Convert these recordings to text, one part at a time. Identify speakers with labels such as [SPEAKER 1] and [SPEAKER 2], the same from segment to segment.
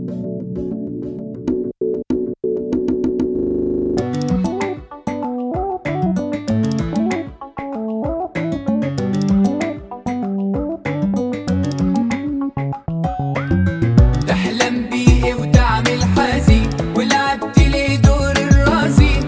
[SPEAKER 1] تحلم بيه وتعمل حزين ولعبت لي دور الرازي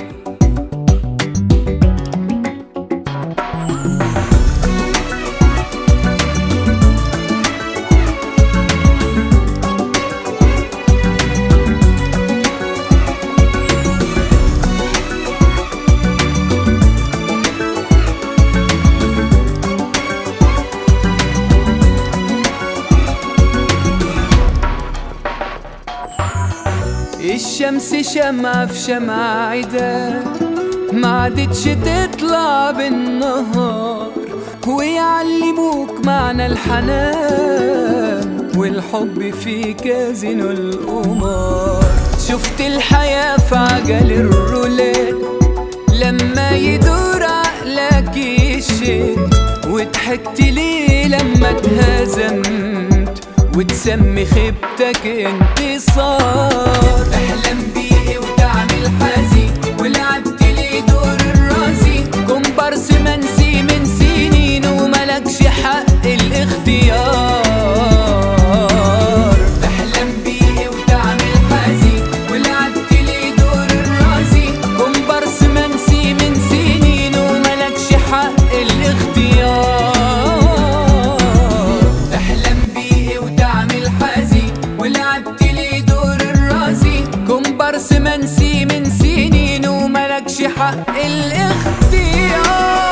[SPEAKER 1] الشمس شمعة في شمعة عدا ما عادتش تطلع بالنهار ويعلموك معنى الحنان والحب في كازينو القمار شفت الحياة في عجل الرولات لما يدور عقلك يشد وضحكت ليه لما اتهزمت وتسمي خيبتك انتصار احلم بيه وتعمل حزين ولعبت لي دور الرازي كومبارس منسي من سنين وملكش حق الاختيار احلم بيه وتعمل حزين ولعبت لي دور الرازي كومبارس منسي من سنين وملكش حق الاختيار احلم بيه وتعمل حزين ولعبت لي دور الرازي كومبارس منسي من سنين وملكش حق الاختيار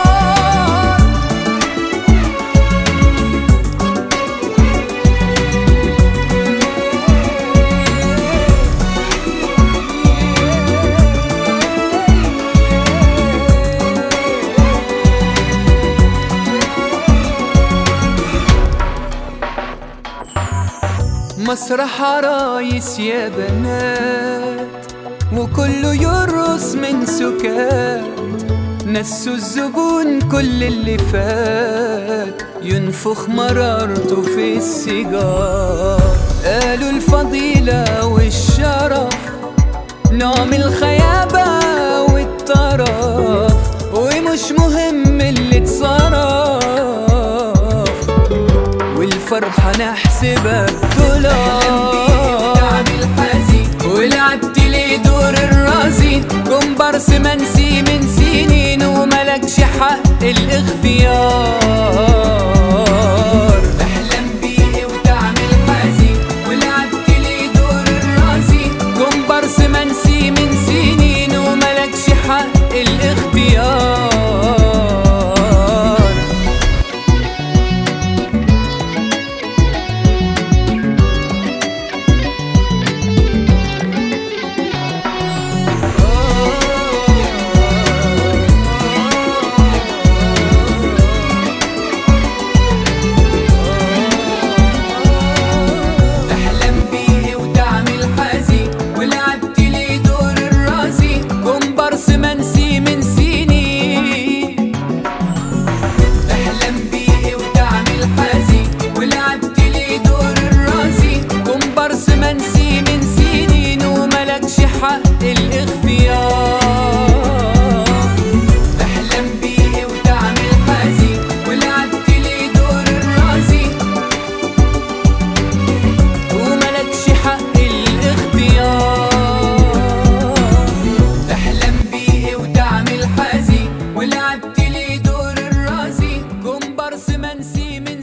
[SPEAKER 1] مسرح عرايس يا بنات وكله يرقص من سكات نسوا الزبون كل اللي فات ينفخ مرارته في السيجار قالوا الفضيلة والشرف نوع من الخيابة والطرف ومش مهم اللي اتصرف والفرحة نحسبها بدولار ولعبت لي دور الرازي كومبارس منسي من سنين وملكش حق الاختيار احلم بيه وتعمل حزين ولعبت لي دور الرازي كومبارس منسي من سنين وملكش حق الاختيار تحلم بيه وتعمل حزين ولعبت لي دور الرازي كومبارس منسي من سنين تحلم بيه وتعمل حزين ولعبت لي دور الرازي كومبارس منسي من سنين وملكش حق الاختيار تحلم بيه وتعمل حزين ولعبت لي دور الرازي وملكش حق الاختيار تحلم بيه وتعمل حزين ولعبت لي دور الرازي كومبارس منسي من